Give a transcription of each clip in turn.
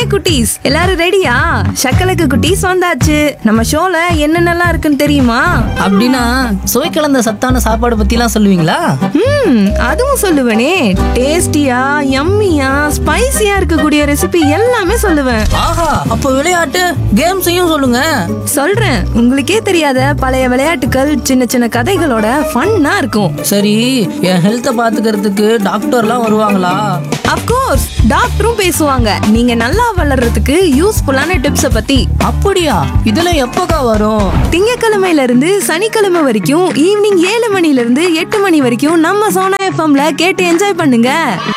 hi குட்டீஸ் எல்லாரும் ரெடியா சக்கலக்கு குட்டீஸ் வந்தாச்சு நம்ம ஷோல என்னென்னலாம் இருக்குன்னு தெரியுமா அப்படின்னா சுவை கலந்த சத்தான சாப்பாடு பத்திலாம் சொல்லுவீங்களா ம் அதுவும் சொல்லுவேனே டேஸ்டியா யம்மியா ஸ்பைசியா இருக்கக்கூடிய ரெசிபி எல்லாமே சொல்லுவேன் ஆஹா அப்போ விளையாட்டு கேம்ஸையும் சொல்லுங்க சொல்றேன் உங்களுக்கே தெரியாத பழைய விளையாட்டுகள் சின்ன சின்ன கதைகளோட ஃபன்னா இருக்கும் சரி என் ஹெல்த்தை பாத்துக்கிறதுக்கு டாக்டர்லாம் வருவாங்களா அப்கோர்ஸ் டாக்டரும் பேசுவாங்க நீங்க நல்லா வளர்றதுக்கு யூஸ்ஃபுல்லான டிப்ஸை பத்தி அப்படியா இதெல்லாம் எப்போக்கா வரும் திங்கக்கிழமையில இருந்து சனிக்கிழமை வரைக்கும் ஈவினிங் ஏழு மணில இருந்து எட்டு மணி வரைக்கும் நம்ம சோனா எஃப்எம்ல கேட்டு என்ஜாய் பண்ணுங்க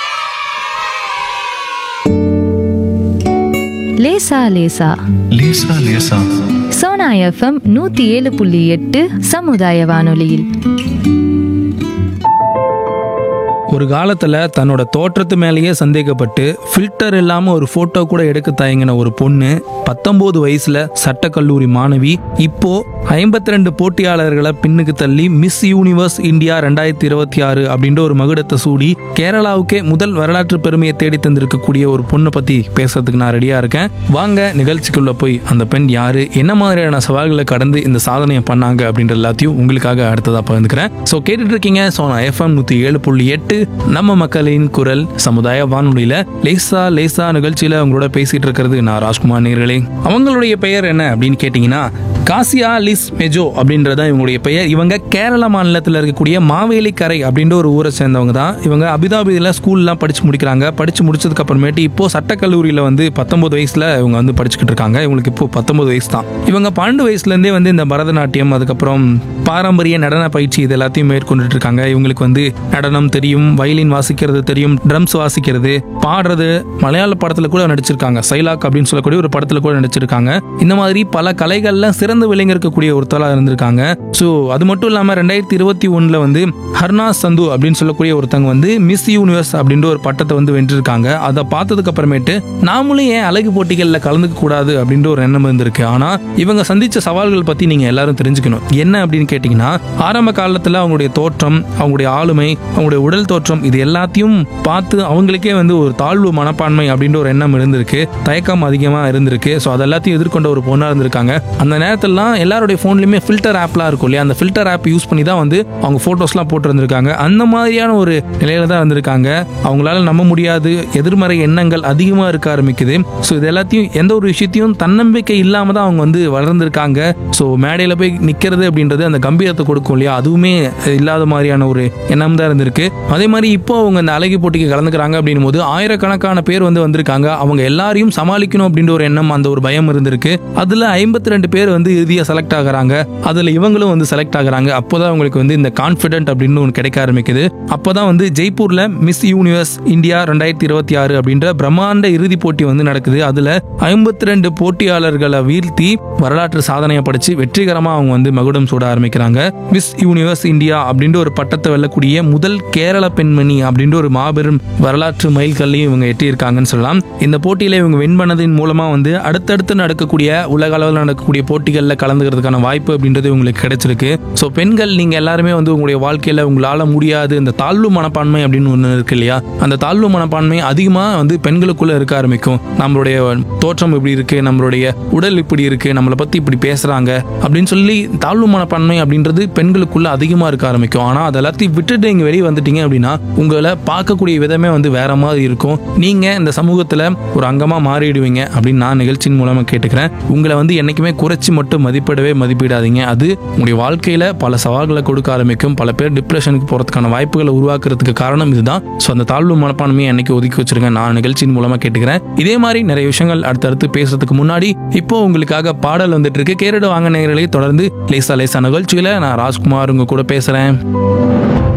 லேசா லேசா லேசா லேசா சோனா எஃப்எம் நூத்தி ஏழு புள்ளி எட்டு சமுதாய வானொலியில் ஒரு காலத்துல தன்னோட தோற்றத்து மேலேயே சந்தேகப்பட்டு ஃபில்டர் இல்லாம ஒரு போட்டோ கூட எடுக்க தயங்கின ஒரு பொண்ணு பத்தொன்பது வயசுல சட்டக்கல்லூரி மாணவி இப்போ ஐம்பத்தி ரெண்டு போட்டியாளர்களை பின்னுக்கு தள்ளி மிஸ் யூனிவர்ஸ் இந்தியா ரெண்டாயிரத்தி இருபத்தி ஆறு அப்படின்ற ஒரு மகுடத்தை சூடி கேரளாவுக்கே முதல் வரலாற்று பெருமையை தேடி தந்திருக்கக்கூடிய ஒரு பொண்ணை பத்தி பேசுறதுக்கு நான் ரெடியா இருக்கேன் வாங்க நிகழ்ச்சிக்குள்ள போய் அந்த பெண் யாரு என்ன மாதிரியான சவால்களை கடந்து இந்த சாதனையை பண்ணாங்க அப்படின்ற எல்லாத்தையும் உங்களுக்காக அடுத்ததா பகிர்ந்துக்கிறேன் ஸோ கேட்டுட்டு இருக்கீங்க சோனா எஃப்எம் நூத்தி ஏழு புள்ளி எட்டு நம்ம மக்களின் குரல் சமுதாய வானொலியில லேசா லேசா நிகழ்ச்சியில அவங்களோட பேசிட்டு இருக்கிறது நான் ராஜ்குமார் நேர்களே அவங்களுடைய பெயர் என்ன அப்படின்னு கேட்டீங்கன்னா காசியா லிஸ் மெஜோ அப்படின்றத இவங்களுடைய பெயர் இவங்க கேரள மாநிலத்தில் இருக்கக்கூடிய மாவேலிக்கரை அப்படின்ற ஒரு ஊரை சேர்ந்தவங்க தான் இவங்க அபிதாபியில் ஸ்கூல்லாம் படிச்சு முடிக்கிறாங்க படிச்சு முடிச்சதுக்கு அப்புறமேட்டு இப்போ சட்டக்கல்லூரியில் வந்து பத்தொன்பது வயசுல இவங்க வந்து படிச்சுக்கிட்டு இருக்காங்க இவங்களுக்கு இப்போ பத்தொன்பது வயசு தான் இவங்க பன்னெண்டு வயசுலேருந்தே வந்து இந்த பரதநாட்டியம் அதுக்கப்புறம் பாரம்பரிய நடன பயிற்சி இது எல்லாத்தையும் மேற்கொண்டுட்டு இருக்காங்க இவங்களுக்கு வந்து நடனம் தெரியும் வயலின் வாசிக்கிறது தெரியும் ட்ரம்ஸ் வாசிக்கிறது பாடுறது மலையாள படத்துல கூட நடிச்சிருக்காங்க சைலாக் அப்படின்னு சொல்லக்கூடிய ஒரு படத்துல கூட நடிச்சிருக்காங்க இந்த மாதிரி பல கலைகள்ல சிறந்து விளங்கிருக்கக்கூடிய ஒருத்தலா இருந்திருக்காங்க ஸோ அது மட்டும் இல்லாம ரெண்டாயிரத்தி இருபத்தி ஒண்ணுல வந்து ஹர்னா சந்து அப்படின்னு சொல்லக்கூடிய ஒருத்தங்க வந்து மிஸ் யூனிவர்ஸ் அப்படின்ற ஒரு பட்டத்தை வந்து வென்றிருக்காங்க அதை பார்த்ததுக்கு அப்புறமேட்டு நாமளும் ஏன் அழகு போட்டிகளில் கலந்துக்க கூடாது அப்படின்ற ஒரு எண்ணம் இருந்திருக்கு ஆனா இவங்க சந்திச்ச சவால்கள் பத்தி நீங்க எல்லாரும் தெரிஞ்சுக்கணும் என்ன அப்படின்னு கேட்டீங்கன்னா ஆரம்ப காலத்துல அவங்களுடைய தோற்றம் அவங்களுடைய ஆளுமை அவங்களுடைய உடல் தோற்றம் இது எல்லாத்தையும் பார்த்து அவங்களுக்கே வந்து ஒரு தாழ்வு மனப்பான்மை அப்படின்ற ஒரு எண்ணம் இருந்திருக்கு தயக்கம் அதிகமா இருந்திருக்கு ஸோ அது எல்லாத்தையும் எதிர்கொண்ட ஒரு பொண்ணா இருந்திருக்காங்க அந்த நேரத்திலலாம் எல்லாருடைய ஃபோன்லையுமே ஃபில்டர் ஆப்லாம் இருக்கும் இல்லையா அந்த ஃபில்டர் ஆப் யூஸ் பண்ணி தான் வந்து அவங்க ஃபோட்டோஸ்லாம் போட்டு இருந்திருக்காங்க அந்த மாதிரியான ஒரு நிலையில தான் இருந்திருக்காங்க அவங்களால நம்ப முடியாது எதிர்மறை எண்ணங்கள் அதிகமாக இருக்க ஆரம்பிக்குது ஸோ இது எல்லாத்தையும் எந்த ஒரு விஷயத்தையும் தன்னம்பிக்கை இல்லாம தான் அவங்க வந்து வளர்ந்துருக்காங்க ஸோ மேடையில் போய் நிற்கிறது அப்படின்றது அந்த கம்பீரத்தை கொடுக்கும் இல்லையா அதுவுமே இல்லாத மாதிரியான ஒரு எண்ணம் தான் இருந்திருக்கு அதே மாதிரி இப்போ அவங்க இந்த அழகி போட்டிக்கு கலந்துக்கிறாங்க அப்படின்னும் போது ஆயிரக்கணக்கான பேர் வந்து வந்திருக்காங்க அவங்க எல்லாரையும் சமாளிக்கணும் அப்படின்ற ஒரு எண்ணம் அந்த ஒரு பயம் இருந்திருக்கு அதுல ஐம்பத்தி ரெண்டு பேர் வந்து இறுதியா செலக்ட் ஆகுறாங்க அதுல இவங்களும் வந்து செலக்ட் ஆகுறாங்க அப்போதான் அவங்களுக்கு வந்து இந்த கான்ஃபிடென்ட் அப்படின்னு ஒன்று கிடைக்க ஆரம்பிக்குது அப்போதான் வந்து ஜெய்ப்பூர்ல மிஸ் யூனிவர்ஸ் இந்தியா ரெண்டாயிரத்தி இருபத்தி ஆறு அப்படின்ற பிரம்மாண்ட இறுதி போட்டி வந்து நடக்குது அதுல ஐம்பத்தி ரெண்டு போட்டியாளர்களை வீழ்த்தி வரலாற்று சாதனையை படிச்சு வெற்றிகரமா அவங்க வந்து மகுடம் சூட ஆரம்பிக்கிறாங்க மிஸ் யூனிவர்ஸ் இந்தியா அப்படின்ற ஒரு பட்டத்தை வெல்லக்கூடிய முதல் கேரள பெண்மணி அப்படின்ற ஒரு மாபெரும் வரலாற்று மைல்கல்லையும் இவங்க எட்டியிருக்காங்கன்னு சொல்லலாம் இந்த போட்டியில இவங்க வின் பண்ணதின் மூலமா வந்து அடுத்தடுத்து நடக்கக்கூடிய உலக அளவில் நடக்கக்கூடிய போட்டிகளில் கலந்துக்கிறதுக்கான வாய்ப்பு அப்படின்றது உங்களுக்கு கிடைச்சிருக்கு ஸோ பெண்கள் நீங்க எல்லாருமே வந்து உங்களுடைய வாழ்க்கையில உங்களால முடியாது இந்த தாழ்வு மனப்பான்மை அப்படின்னு ஒன்று இருக்கு இல்லையா அந்த தாழ்வு மனப்பான்மை அதிகமாக வந்து பெண்களுக்குள்ள இருக்க ஆரம்பிக்கும் நம்மளுடைய தோற்றம் இப்படி இருக்கு நம்மளுடைய உடல் இப்படி இருக்கு நம்மளை பத்தி இப்படி பேசுறாங்க அப்படின்னு சொல்லி தாழ்வு மனப்பான்மை அப்படின்றது பெண்களுக்குள்ள அதிகமா இருக்க ஆரம்பிக்கும் ஆனா அது எல்லாத்தையும் விட்டுட்டு நீங்க வெளியே வந்துட்டீங்க அப்படின்னா உங்களை பார்க்கக்கூடிய விதமே வந்து வேற மாதிரி இருக்கும் நீங்க இந்த சமூகத்துல ஒரு அங்கமா மாறிடுவீங்க அப்படின்னு நான் நிகழ்ச்சியின் மூலமா கேட்டுக்கிறேன் உங்களை வந்து என்னைக்குமே குறைச்சி மட்டும் மதிப்பிடவே மதிப்பிடாதீங்க அது உங்களுடைய வாழ்க்கையில பல சவால்களை கொடுக்க ஆரம்பிக்கும் பல பேர் டிப்ரெஷனுக்கு போறதுக்கான வாய்ப்புகளை உருவாக்குறதுக்கு காரணம் இதுதான் ஸோ அந்த தாழ்வு மனப்பான்மையை என்னைக்கு ஒதுக்கி வச்சிருங்க நான் நிகழ்ச்சியின் மூலமா கேட்டுக்கிறேன் இதே மாதிரி நிறைய விஷயங்கள் அடுத்தடுத்து பேசுறதுக்கு முன்னாடி இப்போ உங்களுக்காக பாடல் வந்துட்டு இருக்கு கேரடு வாங்க நேரங்களை தொடர்ந்து லேசா லேசா நிகழ்ச்சியில நான் ராஜ்குமார் உங்க கூட பேசுறேன்